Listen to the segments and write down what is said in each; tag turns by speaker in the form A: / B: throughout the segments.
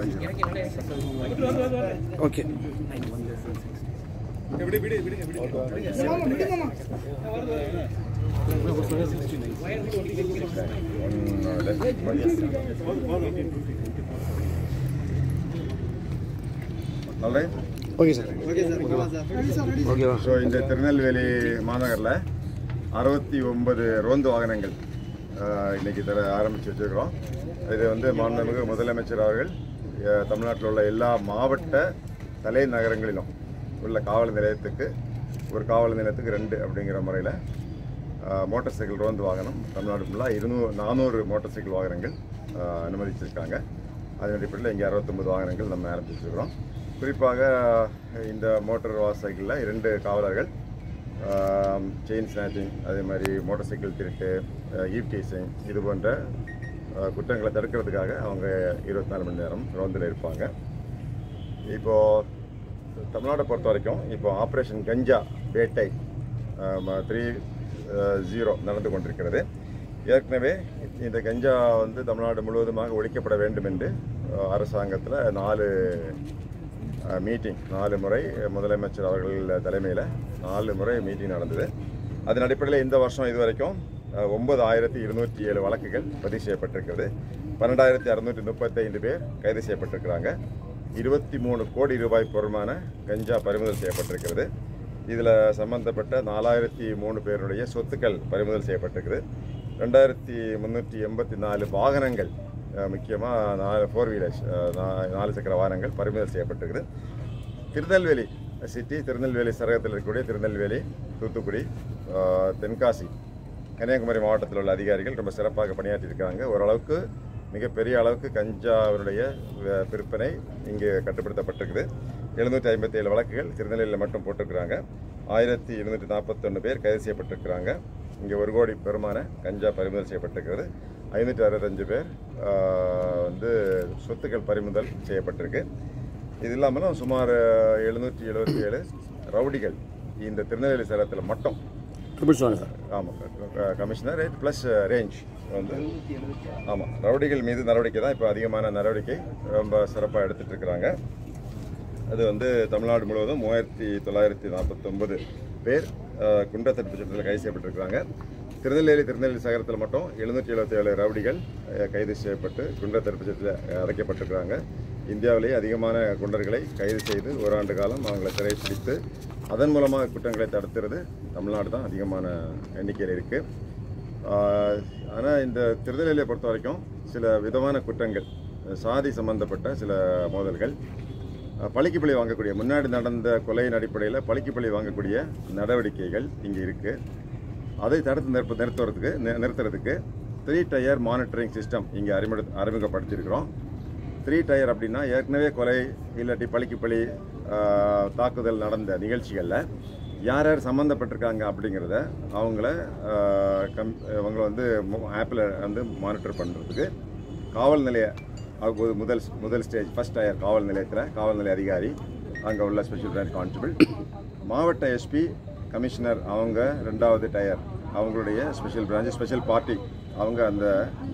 A: okay
B: alright
A: okay sir ஓகேவா
B: so இந்த திருநெல்வேலி மாநகரில் அறுபத்தி ஒன்பது ரோந்து வாகனங்கள் ஆஹ், இன்னைக்கு தர ஆரம்பித்து வச்சுருக்கிறோம் இது வந்து மாண்புமிகு முதலமைச்சர் அவர்கள் ஆஹ், தமிழ்நாட்டில் உள்ள எல்லா மாவட்ட தலைநகரங்களிலும் உள்ள காவல் நிலையத்துக்கு ஒரு காவல் நிலையத்துக்கு ரெண்டு அப்படிங்கிற முறையில் மோட்டார் சைக்கிள் ரோந்து வாகனம் தமிழ்நாடு ஃபுல்லாக இருநூறு நானூறு மோட்டார் சைக்கிள் வாகனங்கள் ஆஹ், அனுமதிச்சிருக்காங்க அதன் அடிப்படையில் இங்கே அறுபத்தொம்பது வாகனங்கள் நம்ம ஆரம்பிச்சிருக்கிறோம் குறிப்பாக இந்த மோட்டார் வா சைக்கிளில் இரண்டு காவலர்கள் செயின் ஸ்நாச்சிங் அதே மாதிரி மோட்டார் சைக்கிள் திருட்டு ஈவ் டீசிங் இது போன்ற ஆஹ், குற்றங்களை தடுக்கிறதுக்காக அவங்க இருபத்தி நாலு மணி நேரம் ரோந்தில் இருப்பாங்க இப்போது தமிழ்நாட்டை பொறுத்த வரைக்கும் இப்போ ஆப்ரேஷன் கஞ்சா வேட்டை த்ரீ ஜீரோ நடந்து கொண்டிருக்கிறது ஏற்கனவே இந்த கஞ்சா வந்து தமிழ்நாடு முழுவதுமாக ஒழிக்கப்பட வேண்டும் என்று அரசாங்கத்தில் நாலு மீட்டிங் நாலு முறை முதலமைச்சர் அவர்கள் தலைமையில் நாலு முறை மீட்டிங் நடந்தது அதன் அடிப்படையில் இந்த வருஷம் இதுவரைக்கும் ஒன்பது ஆயிரத்தி இருநூற்றி ஏழு வழக்குகள் பதிவு செய்யப்பட்டிருக்கிறது பன்னெண்டாயிரத்தி அறுநூற்றி முப்பத்தைந்து பேர் கைது செய்யப்பட்டிருக்கிறாங்க இருபத்தி மூணு கோடி ரூபாய் பொருமான கஞ்சா பறிமுதல் செய்யப்பட்டிருக்கிறது இதில் சம்பந்தப்பட்ட நாலாயிரத்தி மூணு பேருடைய சொத்துக்கள் பறிமுதல் செய்யப்பட்டிருக்குது ரெண்டாயிரத்தி முந்நூற்றி எண்பத்தி நாலு வாகனங்கள் முக்கியமாக நாலு ஃபோர் வீலர்ஸ் நாலு சக்கர வாகனங்கள் பறிமுதல் செய்யப்பட்டிருக்குது திருநெல்வேலி சிட்டி திருநெல்வேலி சரகத்தில் இருக்கக்கூடிய திருநெல்வேலி தூத்துக்குடி அஹ், தென்காசி கன்னியாகுமரி மாவட்டத்தில் உள்ள அதிகாரிகள் ரொம்ப சிறப்பாக பணியாற்றியிருக்காங்க ஓரளவுக்கு மிகப்பெரிய அளவுக்கு கஞ்சாவினுடைய அஹ், விற்பனை இங்கு கட்டுப்படுத்தப்பட்டிருக்குது எழுநூற்றி ஐம்பத்தி ஏழு வழக்குகள் திருநெல்வேலியில் மட்டும் போட்டிருக்கிறாங்க ஆயிரத்தி இருநூற்றி நாற்பத்தொன்று பேர் கைது செய்யப்பட்டிருக்கிறாங்க இங்கே ஒரு கோடி பெருமான கஞ்சா பறிமுதல் செய்யப்பட்டிருக்கிறது ஐநூற்றி அறுபத்தஞ்சு பேர் அஹ், வந்து சொத்துக்கள் பறிமுதல் செய்யப்பட்டிருக்கு இது இல்லாமலும் சுமார் எழுநூற்றி எழுபத்தி ஏழு ரவுடிகள் இந்த திருநெல்வேலி சேலத்தில் மட்டும்
A: ட்ரிபிள் சொல்லுங்க சார்
B: ஆமாம் கமிஷனர் ப்ளஸ் ரேஞ்ச் வந்து ஆமாம் ரவுடிகள் மீது நடவடிக்கை தான் இப்போ அதிகமான நடவடிக்கை ரொம்ப சிறப்பாக எடுத்துகிட்டு இருக்கிறாங்க அது வந்து தமிழ்நாடு முழுவதும் மூவாயிரத்தி தொள்ளாயிரத்தி நாற்பத்தொம்பது பேர் அஹ், குண்டர் தடுப்பு சட்டத்தில் கைது செய்யப்பட்டிருக்கிறாங்க திருநெல்வேலி திருநெல்வேலி சகரத்தில் மட்டும் எழுநூற்றி எழுபத்தி ஏழு ரவுடிகள் அஹ், கைது செய்யப்பட்டு குண்டர் தடுப்பு சட்டத்தில் அடைக்கப்பட்டிருக்கிறாங்க இந்தியாவிலேயே அதிகமான குண்டர்களை கைது செய்து ஓராண்டு காலம் அவங்களை சிறை பிடித்து அதன் மூலமாக குற்றங்களை தடுத்துறது தமிழ்நாடு தான் அதிகமான எண்ணிக்கையில் இருக்குது ஆனால் இந்த திருநெல்வேலியை பொறுத்த வரைக்கும் சில விதமான குற்றங்கள் சாதி சம்பந்தப்பட்ட சில மோதல்கள் அஹ், பழிக்கு பழி வாங்கக்கூடிய முன்னாடி நடந்த கொலையின் அடிப்படையில் பழிக்கு பழி வாங்கக்கூடிய நடவடிக்கைகள் இங்கே இருக்குது அதை தடுத்து நிறுத்த நிறுத்துறதுக்கு நி- நிறுத்துறதுக்கு த்ரீ டயர் மானிட்டரிங் சிஸ்டம் இங்கே அறிமுக அறிமுகப்படுத்தியிருக்கிறோம் த்ரீ டயர் அப்படின்னா ஏற்கனவே கொலை இல்லாட்டி பழிக்கு பழி ஆஹ், தாக்குதல் நடந்த நிகழ்ச்சிகளில் யார் யார் சம்மந்தப்பட்டிருக்காங்க அப்படிங்கிறத அவங்கள ஆஹ், கம் அவங்கள வந்து ஆப்பில் வந்து மானிட்டர் பண்ணுறதுக்கு காவல் நிலைய அவங்க ஒரு முதல் முதல் ஸ்டேஜ் ஃபர்ஸ்ட் டயர் காவல் நிலையத்தில் காவல் நிலைய அதிகாரி அங்கே உள்ள ஸ்பெஷல் பிரான்ச் கான்ஸ்டபிள் மாவட்ட எஸ்பி கமிஷனர் அவங்க ரெண்டாவது டயர் அவங்களுடைய ஸ்பெஷல் பிரான்ச் ஸ்பெஷல் பார்ட்டி அவங்க அந்த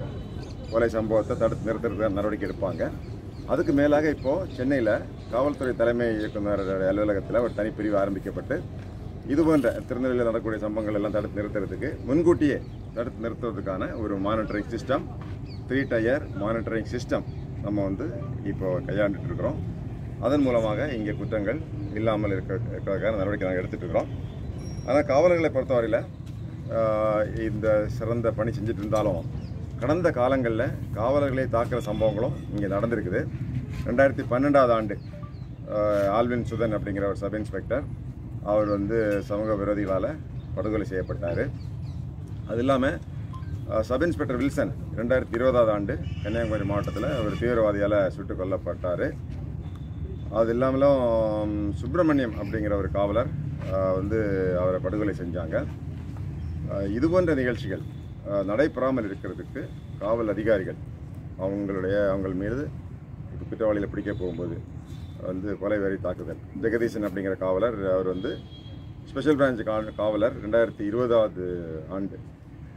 B: கொலை சம்பவத்தை தடுத்து நிறுத்துறதுக்கு நடவடிக்கை எடுப்பாங்க அதுக்கு மேலாக இப்போது சென்னையில் காவல்துறை தலைமை இயக்குனர் அலுவலகத்தில் ஒரு தனிப்பிரிவு ஆரம்பிக்கப்பட்டு இது போன்ற திருநெல்வேலியில் நடக்கக்கூடிய சம்பவங்கள் எல்லாம் தடுத்து நிறுத்துறதுக்கு முன்கூட்டியே தடுத்து நிறுத்துறதுக்கான ஒரு monitoring system three tier monitoring system நம்ம வந்து இப்போ கையாண்டுட்டு இருக்கிறோம் அதன் மூலமாக இங்கே குற்றங்கள் இல்லாமல் இருக்க இருக்கிறதுக்கான நடவடிக்கை நாங்கள் எடுத்துகிட்டு இருக்கிறோம் ஆனால் காவலர்களை பொறுத்தவரையில் ஆஹ், இந்த சிறந்த பணி செஞ்சுட்டு இருந்தாலும் கடந்த காலங்களில் காவலர்களை தாக்குற சம்பவங்களும் இங்கே நடந்திருக்குது ரெண்டாயிரத்தி பன்னெண்டாவது ஆண்டு ஆஹ், ஆல்வின் சுதன் அப்படிங்கிற ஒரு சப் இன்ஸ்பெக்டர் அவர் வந்து சமூக விரோதிகளால் படுகொலை செய்யப்பட்டார் அது இல்லாமல் சப் இன்ஸ்பெக்டர் வில்சன் ரெண்டாயிரத்தி இருபதாவது ஆண்டு கன்னியாகுமரி மாவட்டத்தில் ஒரு தீவிரவாதியால் சுட்டுக் கொல்லப்பட்டார் அது இல்லாமலும் சுப்பிரமணியம் அப்படிங்கிற ஒரு காவலர் ஆஹ், வந்து அவரை படுகொலை செஞ்சாங்க ஆஹ், இது போன்ற நிகழ்ச்சிகள் ஆஹ், நடைபெறாமல் இருக்கிறதுக்கு காவல் அதிகாரிகள் அவங்களுடைய அவங்கள் மீது இப்போ குற்றவாளிகளை பிடிக்க போகும்போது வந்து கொலை வெறி தாக்குதல் ஜெகதீசன் அப்படிங்கிற காவலர் அவர் வந்து ஸ்பெஷல் பிரான்ச் கா- காவலர் ரெண்டாயிரத்தி இருபதாவது ஆண்டு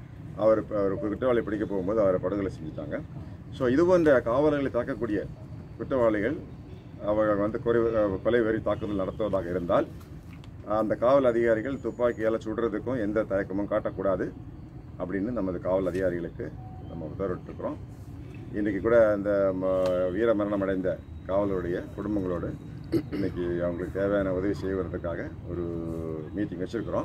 B: அவர் இப்ப அவர் குற்றவாளி பிடிக்க போகும்போது அவரை படுகொலை செஞ்சுட்டாங்க ஸோ இது போன்ற காவலர்களை தாக்கக்கூடிய குற்றவாளிகள் அவர்கள் வந்து கொலை கொலை வெறி தாக்குதல் நடத்துவதாக இருந்தால் அந்த காவல் அதிகாரிகள் துப்பாக்கியால் சுடுறதுக்கும் எந்த தயக்கமும் காட்டக்கூடாது அப்படின்னு நமது காவல் அதிகாரிகளுக்கு நம்ம உத்தரவிட்டிருக்கிறோம் இன்றைக்கி கூட அந்த ம- வீர மரணம் அடைந்த காவலருடைய குடும்பங்களோடு இன்னைக்கு அவங்களுக்கு தேவையான உதவி செய்வதற்காக ஒரு மீட்டிங் வச்சுருக்கிறோம்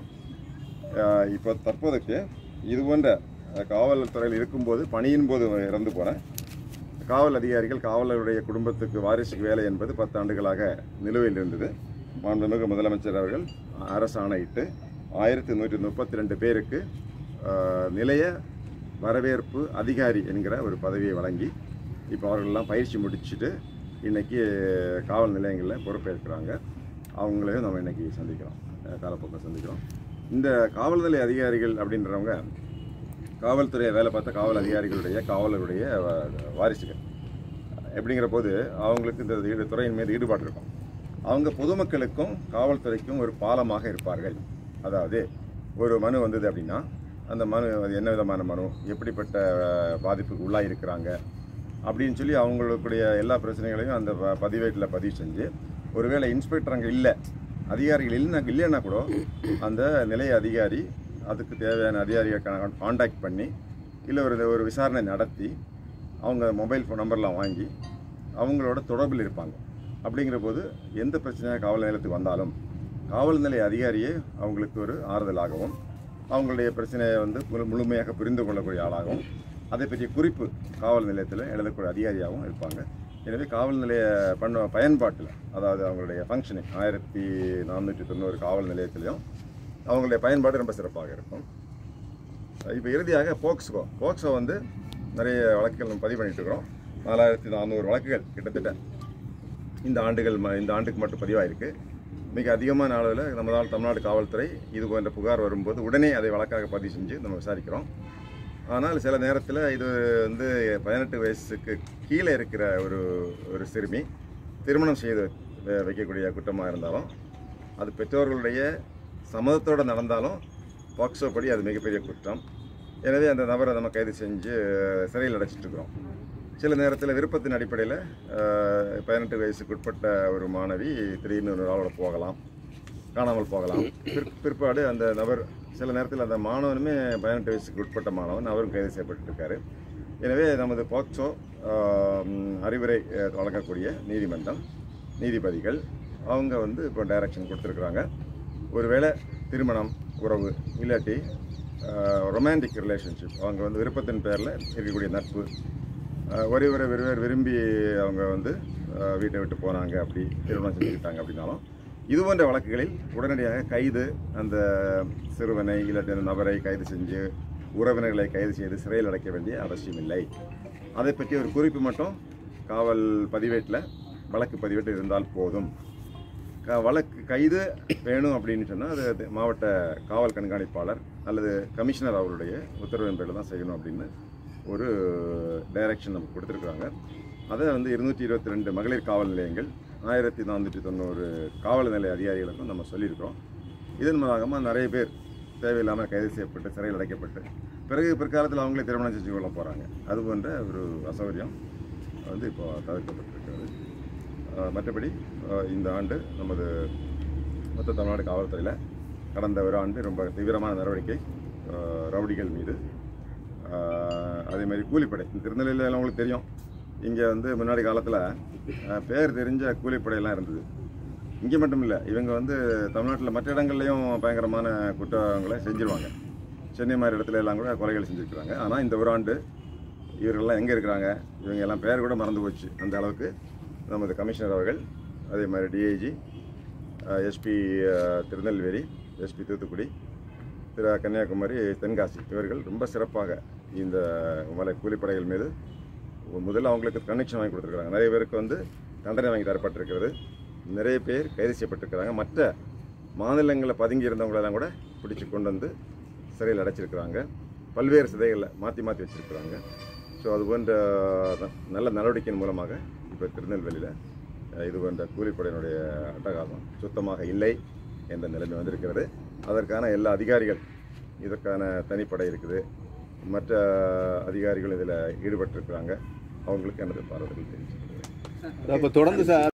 B: இப்போ தற்போதைக்கு இது போன்ற அஹ், காவல்துறையில் இருக்கும்போது பணியின் போது இறந்து போன காவல் அதிகாரிகள் காவலருடைய குடும்பத்துக்கு வாரிசுக்கு வேலை என்பது பத்து ஆண்டுகளாக நிலுவையில் இருந்தது மாண்புமிகு முதலமைச்சர் அவர்கள் அரசு ஆணையிட்டு ஆயிரத்தி நூற்றி முப்பத்தி ரெண்டு பேருக்கு அஹ், நிலைய வரவேற்பு அதிகாரி என்கிற ஒரு பதவியை வழங்கி இப்போ அவர்களெல்லாம் பயிற்சி முடிச்சுட்டு இன்னைக்கு காவல் நிலையங்களில் பொறுப்பேற்கிறாங்க அவங்களையும் நம்ம இன்னைக்கு சந்திக்கிறோம் அஹ், காலப்போக்கில் சந்திக்கிறோம் இந்த காவல் நிலைய அதிகாரிகள் அப்படின்றவங்க காவல்துறையை வேலை பார்த்த காவல் அதிகாரிகளுடைய காவலருடைய வ- வாரிசுகள் எப்படிங்கிற போது அவங்களுக்கு இந்த ஈடு துறையின் மீது ஈடுபாடு இருக்கும் அவங்க பொதுமக்களுக்கும் காவல்துறைக்கும் ஒரு பாலமாக இருப்பார்கள் அதாவது ஒரு மனு வந்தது அப்படின்னா அந்த மனு அது என்ன விதமான மனு எப்படிப்பட்ட அஹ், பாதிப்புக்கு உள்ளாக இருக்கிறாங்க அப்படின்னு சொல்லி அவங்களுடைய எல்லா பிரச்சனைகளையும் அந்த ப- பதிவேட்டில் பதிவு செஞ்சு ஒருவேளை இன்ஸ்பெக்டர் அங்கே இல்லை அதிகாரிகள் இல்லைன்னா இல்லைன்னா கூட அந்த நிலைய அதிகாரி அதுக்கு தேவையான அதிகாரியை காண்டாக்ட் பண்ணி இல்லை ஒரு ஒரு விசாரணை நடத்தி அவங்க மொபைல் ஃபோன் நம்பர்லாம் வாங்கி அவங்களோட தொடர்பில் இருப்பாங்க அப்படிங்கிற போது எந்த பிரச்சனையாக காவல் நிலையத்துக்கு வந்தாலும் காவல் நிலைய அதிகாரியே அவங்களுக்கு ஒரு ஆறுதலாகவும் அவங்களுடைய பிரச்சனையை வந்து முழு- முழுமையாக புரிந்து கொள்ளக்கூடிய ஆளாகவும் அதை பற்றிய குறிப்பு காவல் நிலையத்தில் எழுதக்கூடிய அதிகாரியாகவும் இருப்பாங்க எனவே காவல் நிலைய பண்ண பயன்பாட்டில் அதாவது அவங்களுடைய ஃபங்க்ஷனிங் ஆயிரத்தி நானூற்றி தொண்ணூறு காவல் நிலையத்திலையும் அவங்களுடைய பயன்பாடு ரொம்ப சிறப்பாக இருக்கும் இப்போ இறுதியாக போக்ஸோ போக்ஸோ வந்து நிறைய வழக்குகள் நம்ம பதிவு பண்ணிட்டு இருக்கிறோம் நாலாயிரத்தி நானூறு வழக்குகள் கிட்டத்தட்ட இந்த ஆண்டுகள் ம- இந்த ஆண்டுக்கு மட்டும் பதிவாயிருக்கு மிக அதிகமான அளவில் நம்ம நாள் தமிழ்நாடு காவல்துறை இது போன்ற புகார் வரும்போது உடனே அதை வழக்காக பதிவு செஞ்சு நம்ம விசாரிக்கிறோம் ஆனால் சில நேரத்தில் இது வந்து பதினெட்டு வயசுக்கு கீழே இருக்கிற ஒரு ஒரு சிறுமி திருமணம் செய்து வ- வைக்கக்கூடிய குற்றமாக இருந்தாலும் அது பெற்றோர்களுடைய சம்மதத்தோடு நடந்தாலும் பாக்ஸோ படி அது மிகப்பெரிய குற்றம் எனவே அந்த நபரை நம்ம கைது செஞ்சு சிறையில் அடைச்சிட்டு இருக்கிறோம் சில நேரத்தில் விருப்பத்தின் அடிப்படையில் பதினெட்டு வயசுக்கு உட்பட்ட ஒரு மாணவி திடீர்னு ஒரு ஆளோட போகலாம் காணாமல் போகலாம் பிற் பிற்பாடு அந்த நபர் சில நேரத்தில் அந்த மாணவனுமே பதினெட்டு வயசுக்கு உட்பட்ட மாணவன் அவரும் கைது செய்யப்பட்டிருக்காரு எனவே நமது பாக்சோ ஆம், அறிவுரை அஹ், வழங்கக்கூடிய நீதிமன்றம் நீதிபதிகள் அவங்க வந்து இப்போ டைரக்ஷன் கொடுத்துருக்குறாங்க ஒருவேளை திருமணம் உறவு இல்லாட்டி ரொமான்டிக் ரிலேஷன்ஷிப் அவங்க வந்து விருப்பத்தின் பேரில் இருக்கக்கூடிய நட்பு அஹ், ஒருவரை ஒருவர் விரும்பி அவங்க வந்து அஹ், வீட்டை விட்டு போனாங்க அப்படி திருமணம் செஞ்சுக்கிட்டாங்க அப்படின்னாலும் இது போன்ற வழக்குகளில் உடனடியாக கைது அந்த சிறுவனை இல்லாட்டி அந்த நபரை கைது செஞ்சு உறவினர்களை கைது செய்து சிறையில் அடைக்க வேண்டிய அவசியம் இல்லை அதை பற்றி ஒரு குறிப்பு மட்டும் காவல் பதிவேட்டில் வழக்கு பதிவேட்டில் இருந்தால் போதும் க- வழக்கு கைது வேணும் அப்படின்னு சொன்னால் அது அது மாவட்ட காவல் கண்காணிப்பாளர் அல்லது கமிஷனர் அவருடைய உத்தரவின் பேரில் தான் செய்யணும் அப்படின்னு ஒரு டைரக்ஷன் நமக்கு கொடுத்துருக்குறாங்க அதை வந்து இருநூற்றி இருபத்தி ரெண்டு மகளிர் காவல் நிலையங்கள் ஆயிரத்தி நானூற்றி தொண்ணூறு காவல் நிலைய அதிகாரிகளுக்கும் நம்ம சொல்லியிருக்கிறோம் இதன் மூலமாக நிறைய பேர் தேவையில்லாமல் கைது செய்யப்பட்டு சிறையில் அடைக்கப்பட்டு பிறகு பிற்காலத்தில் அவங்களே திருமணம் செஞ்சு கொள்ள போகிறாங்க அது போன்ற ஒரு அசௌகரியம் வந்து இப்போ தவிர்க்கப்பட்டிருக்கிறது அஹ் மற்றபடி அஹ் இந்த ஆண்டு நமது மொத்த தமிழ்நாடு காவல்துறையில் கடந்த ஒரு ஆண்டு ரொம்ப தீவிரமான நடவடிக்கை அஹ் ரவுடிகள் மீது அஹ் அதே மாதிரி கூலிப்படை இந்த திருநெல்வேலியில் எல்லாம் உங்களுக்கு தெரியும் இங்கே வந்து முன்னாடி காலத்தில் பேர் தெரிஞ்ச கூலிப்படையெல்லாம் இருந்தது இங்கே மட்டும் இல்லை இவங்க வந்து தமிழ்நாட்டில் மற்ற இடங்கள்லையும் பயங்கரமான குற்றங்களை செஞ்சிருவாங்க சென்னை மாதிரி இடத்துல எல்லாம் கூட கொலைகள் செஞ்சுருக்கிறாங்க ஆனால் இந்த ஒரு ஆண்டு இவர்கள்லாம் எங்கே இருக்கிறாங்க இவங்க எல்லாம் பேர் கூட மறந்து போச்சு அந்த அளவுக்கு நமது கமிஷனர் அவர்கள் அதே மாதிரி DIG SP Tirunelveli SP Thoothukudi திரு கன்னியாகுமரி தென்காசி இவர்கள் ரொம்ப சிறப்பாக இந்த மலை கூலிப்படைகள் மீது முதல்ல அவங்களுக்கு கனெக்ஷன் வாங்கி கொடுத்துருக்காங்க நிறைய பேருக்கு வந்து தண்டனை வாங்கி தரப்பட்டிருக்கிறது நிறைய பேர் கைது செய்யப்பட்டிருக்கிறாங்க மற்ற மாநிலங்களில் பதுங்கி இருந்தவங்களெல்லாம் கூட பிடிச்சி கொண்டு வந்து சிறையில் அடைச்சிருக்கிறாங்க பல்வேறு சிதைகளில் மாற்றி மாற்றி வச்சிருக்கிறாங்க ஸோ அது போன்ற ந- நல்ல நடவடிக்கையின் மூலமாக இப்போ திருநெல்வேலியில் அஹ், இது போன்ற கூலிப்படையினுடைய அட்டகாசம் சுத்தமாக இல்லை என்ற நிலைமை வந்திருக்கிறது அதற்கான எல்லா அதிகாரிகள் இதற்கான தனிப்படை இருக்குது மற்ற அதிகாரிகள் இதில் ஈடுபட்டிருக்கிறாங்க அவங்களுக்கு எனது பாராட்டுகள் தெரிவிச்சுக்கிறேன்
C: அப்போ தொடர்ந்து சார்